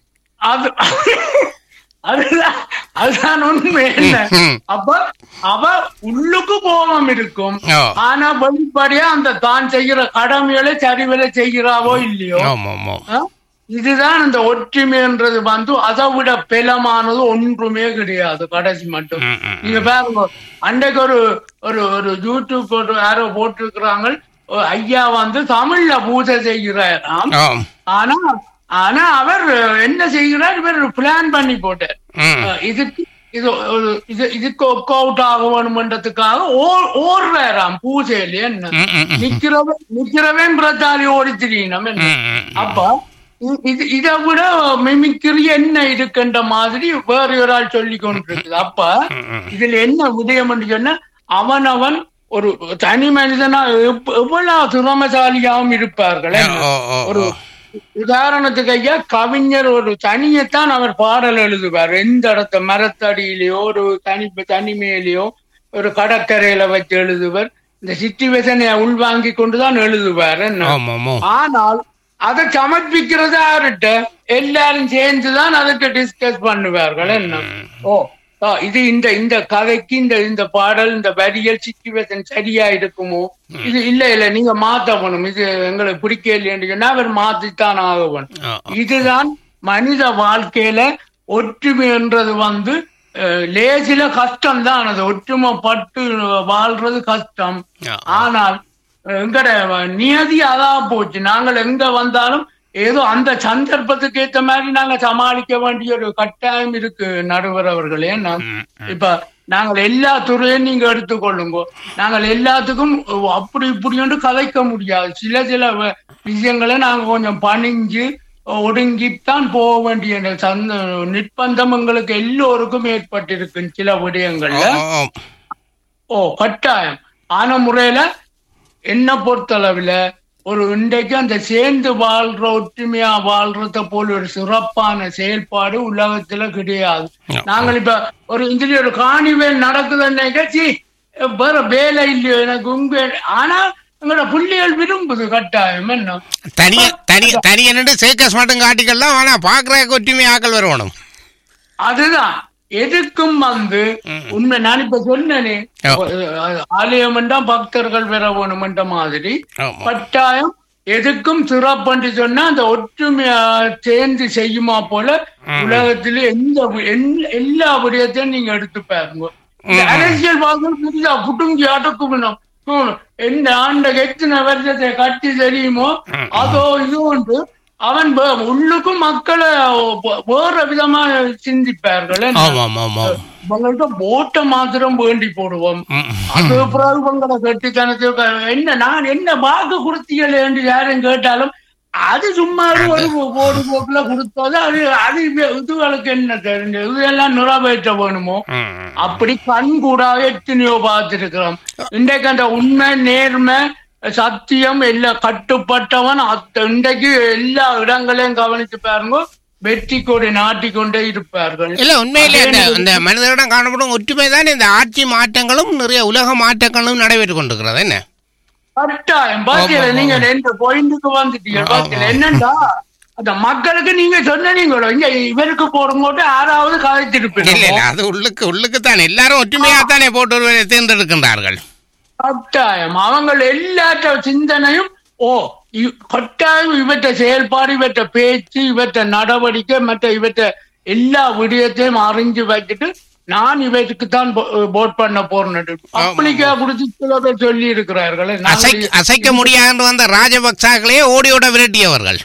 அது அதுதான் அதுதான் உண்மை என்ன ம். அப்ப அவ உள்ளுக்கு கோபம் இருக்கும் ஓ ஆனா வெளிப்படையா அந்த தான் செய்கிற கடமைகளை சரிவர செய்கிறாவோ இல்லையோ ஆமாம் ஆமாம் ஆ? இதுதான் இந்த ஒற்றுமைன்றது வந்து அதை விட பெலமானது ஒன்றுமே கிடையாது கடைசி மட்டும் ம், ம், நீங்க பாருங்க அன்றைக்கு ஒரு ஒரு ஒரு யூடியூப் ஒரு யாரோ போட்டிருக்கிறாங்க ஒரு ஐயா வந்து தமிழ்ல பூஜை செய்கிறாராம் ஆம் ஆனா ஆனா அவர் என்ன செய்கிறார் இவர் பிளான் பண்ணி போட்டார் ம் அஹ் இதுக்கு இது ஒரு இது இதுக்கு ஒர்க் அவுட் ஆக வேணும்ன்றதுக்காக ஓ- ஓடுறாராம் பூஜையில என்ன ம், ம், ம். நிக்கிறவன் நிக்கிறவன் பிரச்சாரி ஓடி திரியணும் என்ன ம், ம், ம். அப்ப இ- இது இதை விட மிமிக்கிரி என்ன இருக்குன்ற மாதிரி வேற ஒரு ஆள் சொல்லி கொண்டிருக்குது அப்ப ம், ம். இதுல என்ன விடயம் என்று சொன்னா அவனவன் ஒரு தனி மனிதனா எவ்வ- எவ்வளவு திறமசாலியாகவும் இருப்பார்கள் என்ன? ஓ ஓ ஒரு ஓ உதாரணத்துக்கு ஐயா கவிஞர் ஒரு தனியைத்தான் அவர் பாடல் எழுதுவார் எந்த இடத்த மரத்தடியிலயோ ஒரு தனி தனிமையிலயோ ஒரு கடற்கரையில வச்சு எழுதுவர் இந்த சிச்சுவேஷனை உள்வாங்கி கொண்டுதான் எழுதுவார் என்ன ஆமாம் ஆமாம் ஆனால் அதை சமர்ப்பிக்கிறது யாருட்ட எல்லாரும் சேர்ந்துதான் அதுக்கு டிஸ்கஸ் பண்ணுவார்கள் என்ன ஓ ஆ, இது இந்த இந்த கதைக்கு இந்த இந்த பாடல் இந்த வரிகள் சிச்சுவேஷன் சரியா இருக்குமோ இது இல்ல இல்ல நீங்க மாத்தணும் இது எங்களுக்கு பிடிக்கலைன்னு சொன்னா அவர் மாத்தித்தான் ஆகணும் ஆ, இதுதான் மனித வாழ்க்கையில ஒற்றுமை என்றது வந்து அஹ், லேசில கஷ்டம் தான் அது ஒற்றுமைப்பட்டு வாழ்றது கஷ்டம் ஆ. ஆனால் எங்கட நியதி அதான் போச்சு நாங்கள் எங்க வந்தாலும் ஏதோ அந்த சந்தர்ப்பத்துக்கு ஏத்த மாதிரி நாங்க சமாளிக்க வேண்டிய ஒரு கட்டாயம் இருக்கு நடுவர் அவர்களே நான் ம், ம். இப்ப நாங்கள் எல்லா துறையும் நீங்க எடுத்துக்கொள்ளுங்க நாங்கள் எல்லாத்துக்கும் அப்படி இப்படி என்று கதைக்க முடியாது சில சில வ- விஷயங்களை நாங்க கொஞ்சம் பணிஞ்சு ஒடுங்கித்தான் போக வேண்டிய இந்த சந்த நிர்பந்தம் எங்களுக்கு எல்லோருக்கும் ஏற்பட்டிருக்கு சில விடயங்கள்ல ஓ, ஓ, ஓ கட்டாயம் ஆன முறையில என்ன பொறுத்தளவுல ஒரு இன்றைக்கு அந்த சேர்ந்து வாழ்ற ஒற்றுமையா வாழ்றத போல ஒரு சிறப்பான செயல்பாடு உலகத்துல கிடையாது ஆ. நாங்கள் இப்ப ஒரு இதுல ஒரு காணிவேல் நடக்குதுன்னு நிகழ்ச்சி வேற வேலை இல்லையோ எனக்கு உங்க ஆனா எங்களோட பிள்ளைகள் விரும்புது கட்டாயம் என்ன தனிய தனி தனிய நின்று சேக்கஸ் மட்டும் காட்டிக்கலாம் ஆனா பாக்குறதுக்கு ஒற்றுமை ஆக்கள் வரணும் அதுதான் எதுக்கும் வந்து உண்மை நான் இப்ப சொன்னேனே ஆ. ஆலயம் பக்தர்கள் பெற வேணுமென்ற மாதிரி ஆமா கட்டாயம் எதுக்கும் சிறப்புன்னு சொன்னா அந்த ஒற்றுமையா சேர்ந்து செய்யுமா போல உலகத்திலே எந்த வி- எந்த- எல்லா விடயத்தையும் நீங்க எடுத்து பாருங்க இந்த அரசியல் வாதம் புரியா புட்டுங்கி அடக்குமணும் எந்த ஆண்ட எத்தனை வருஷத்தை கட்டி தெரியுமோ அதோ இது உண்டு அவன் வே- உள்ளுக்கும் மக்களை வே- வேற விதமா சிந்திப்பார்கள் என்ன? ஆமா ஆமா ஆமா இவங்கள்ட்ட ஓட்ட மாத்திரம் வேண்டி போடுவோம் ம், அது பிறகு உங்களை கட்டித்தனத்துக்கு என்ன நான் என்ன வாக்கு கொடுத்தீங்களே என்று யாரும் கேட்டாலும் அது சும்மா ஒரு போடு போக்குல கொடுத்தது அது அது இது- இதுகளுக்கு என்ன தெரிஞ்சு இதெல்லாம் நிறைவேற்ற வேணுமோ ம், ம். அப்படி கண் கூடாக எத்தனையோ பார்த்திருக்கிறோம் இன்றைக்கு அந்த உண்மை நேர்மை சத்தியம் எல்லாம் கட்டுப்பட்டவன் அத்த- இன்றைக்கு எல்லா இடங்களையும் கவனிச்சு பாருங்க வெற்றி கொடி நாட்டிக்கொண்டே இருப்பார்கள் இல்ல உண்மையிலே அந்த அந்த மனிதரிடம் காணப்படும் ஒற்றுமை தான் இந்த ஆட்சி மாற்றங்களும் நிறைய உலக மாற்றங்களும் நடைபெற்று கொண்டிருக்கிறது என்ன கட்டாயம் பாத்தீங்களா ஆமா, நீங்க ரெண்டு பாயிண்ட்டுக்கு வந்துட்டீங்க ஆமா, பாத்தீங்களா என்னண்டா அந்த மக்களுக்கு நீங்க சொன்னீங்களோ இங்க இவருக்கு போடும்போது யாராவது இல்ல கதைத்திருப்பீங்க இல்ல அது உள்ளுக்கு உள்ளுக்கு தான் எல்லாரும் ஒற்றுமையா தானே போட்டு ஒருவரை தேர்ந்தெடுக்கின்றார்கள் கட்டாயம் அவங்க எல்லாத்த சிந்தனையும் ஓ இ- கட்டாயம் இவற்ற செயல்பாடு இவற்ற பேச்சு இவற்ற நடவடிக்கை மற்ற இவற்ற எல்லா விடயத்தையும் அறிஞ்சு வச்சுட்டு நான் இவற்றுக்கு தான் போட் பண்ண போறேன் பப்ளிக்கா குடிச்சு சில பேர் சொல்லி இருக்கிறார்கள் அசைக்க அசைக்க முடியாது வந்த ராஜபக்சாக்களே ஓடியோட விரட்டியவர்கள்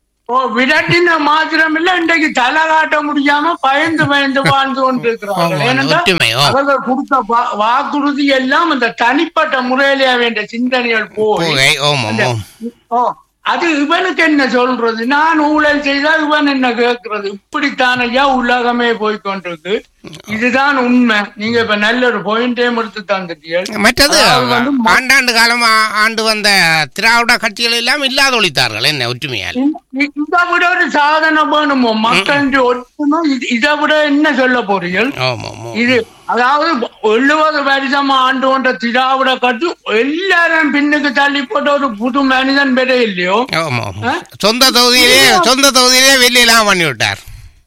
ஓ விரட்டின மாத்திரம் இல்ல இன்றைக்கு தலை காட்ட முடியாம பயந்து பயந்து வாழ்ந்து கொண்டிருக்கிறார்கள் ஆமா, ஏனென்றால் ஒற்றுமை, ஓ. அவர்கள் கொடுத்த வா- வாக்குறுதி எல்லாம் அந்த தனிப்பட்ட முறையிலே வேண்டிய சிந்தனைகள் போய் போகை ஓம் ஓம் ஓம் ஓ அது இவனுக்கு என்ன சொல்றது நான் ஊழல் செய்தா இவன் என்ன கேட்கறது இப்படித்தான் ஐயா உலகமே போய்கொண்டிருக்கு இதுதான் உண்மை நீங்க இப்ப நல்ல ஒரு பாயிண்டே முடித்து தந்துட்டீங்க மற்றது அதாவது வந்து ம- ஆண்டாண்டு காலம் ஆ- ஆண்டு வந்த திராவிட கட்சிகள் எல்லாம் இல்லாத ஒழித்தார்கள் என்ன ஒற்றுமையால் இ- இதை விட ஒரு சாதனை வேணுமோ மக்கள் ஒற்றுமை இது- இதை விட என்ன சொல்ல போறீர்கள் ஆமா ஆமா இது அதாவது எழுபது வருஷம் ஆண்டு கொண்ட திராவிட கட்சி எல்லாரும் பின்னுக்கு தள்ளி போட்ட ஒரு புது மனிதன் பெற இல்லையோ ஆமா ஆமா சொந்த தொகுதியிலே சொந்த தொகுதியிலே வெளியெல்லாம் பண்ணி விட்டார்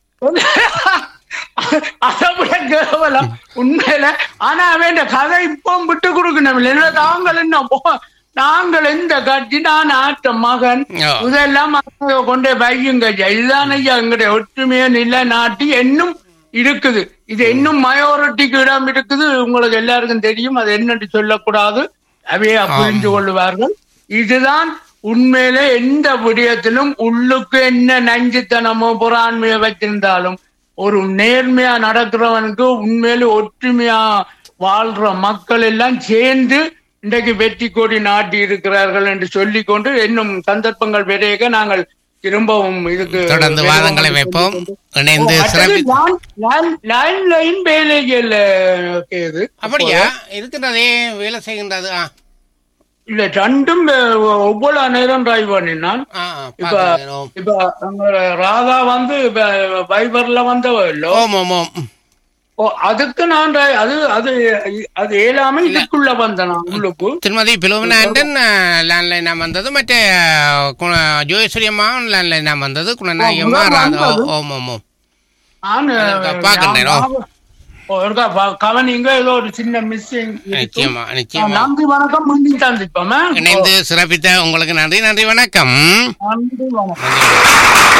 அதை விட கேவலம் உண்மையில ஆனா அவன் கதை இப்போ விட்டு கொடுக்கணும் இல்லை தாங்கள் என்ன போ- நாங்கள் எந்த கட்சி நான் ஆற்ற மகன் ஆ. இதெல்லாம் அவங்க கொண்டே வையுங்க ஐயா இதுதான் ஐயா எங்களுடைய ஒற்றுமையை நிலைநாட்டி இன்னும் இருக்குது இது இன்னும் மயோரிட்டிக்கு இடம் இருக்குது உங்களுக்கு எல்லாருக்கும் தெரியும் அது என்னன்னு சொல்லக்கூடாது அவையே புரிந்து கொள்வார்கள் இதுதான் உண்மையிலே எந்த விடயத்திலும் உள்ளுக்கு என்ன நஞ்சுத்தனமோ பொறாண்மையோ வச்சிருந்தாலும் ஒரு நேர்மையா நடக்கிறவனுக்கு உண்மையிலே ஒற்றுமையா வாழ்ற மக்கள் எல்லாம் சேர்ந்து இன்றைக்கு வெற்றி கொடி நாட்டி இருக்கிறார்கள் என்று சொல்லிக்கொண்டு இன்னும் சந்தர்ப்பங்கள் விரைக நாங்கள் திரும்பவும் இதுக்கு தொடர்ந்து வாதங்களை வைப்போம் இணைந்து சிறப்பி லைன் லைன் வேலைகள் கேது அப்படியா இருக்கின்றதே வேலை செய்கின்றது ஆ இல்ல ரெண்டும் அஹ், ஒவ்வொரு நேரம் டிரைவ் பண்ணினான் ஆ இப்ப பார்க்கிறோம். இப்ப நம்ம ராதா வந்து இப்ப வைபர்ல வந்தவ இல்லோ ஓம் ஓம் ஓம் ஓ ஓ, அதுக்கு நான் ர- அது அது அது ஏழாம இதுக்குள்ள வந்தேன் நான் உள்ளுக்கு திருமதி பிலோமினாண்டன் லேண்ட்லைனா வந்தது மற்ற ஜோயஸ்வரி அம்மாவும் லேண்ட்லைனா வந்தது குணநாயகம்மா முதல் ராதா வந்தது. ஓம் ஓம் ஓம் நான் அதுக்கா பார்க்கின்றேன், ஓ. ஓ, இருக்கா, பா- கவனிங்க ஏதோ ஒரு சின்ன மிஸ்ஸிங் நிச்சயமா நிச்சயமா நன்றி வணக்கம் மீண்டும் சந்திப்போம் இணைந்து சிறப்பித்த உங்களுக்கு நன்றி நன்றி வணக்கம் நன்றி வணக்கம் நன்றி வணக்கம்.